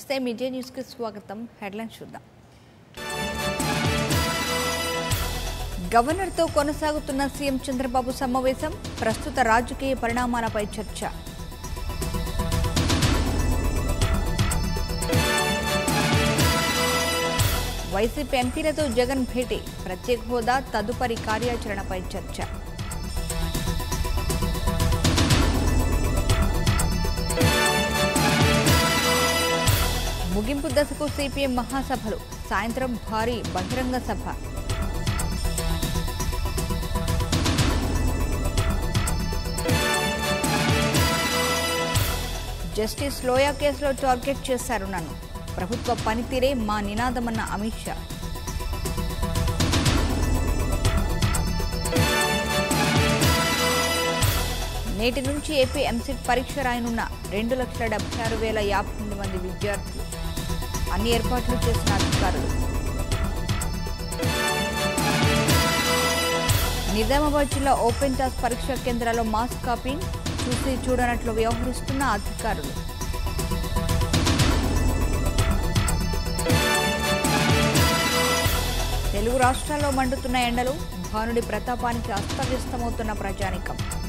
నమస్తే మీడియా న్యూస్కి స్వాగతం హెడ్లైన్స్ చూద్దాం గవర్నర్తో కొనసాగుతున్న సీఎం చంద్రబాబు సమావేశం ప్రస్తుత రాజకీయ పరిణామాలపై చర్చ వైసీపీ ఎంపీలతో జగన్ భేటీ ప్రత్యేక హోదా తదుపరి కార్యాచరణపై చర్చ ముగింపు దశకు సిపిఎం మహాసభలు సాయంత్రం భారీ బహిరంగ సభ జస్టిస్ లోయా కేసులో టార్గెట్ చేశారు నన్ను ప్రభుత్వ పనితీరే మా నినాదమన్న అమిత్ షా నేటి నుంచి ఏపీ ఎంసెట్ పరీక్ష రాయనున్న రెండు లక్షల డెబ్బై ఆరు వేల యాభై ఎనిమిది మంది విద్యార్థులు అన్ని ఏర్పాట్లు చేసిన అధికారులు నిజామాబాద్ జిల్లా ఓపెన్ టాస్ పరీక్షా కేంద్రాల్లో మాస్ కాపింగ్ చూసి చూడనట్లు వ్యవహరిస్తున్న అధికారులు తెలుగు రాష్ట్రాల్లో మండుతున్న ఎండలు భానుడి ప్రతాపానికి అస్తవ్యస్తమవుతున్న ప్రజానికం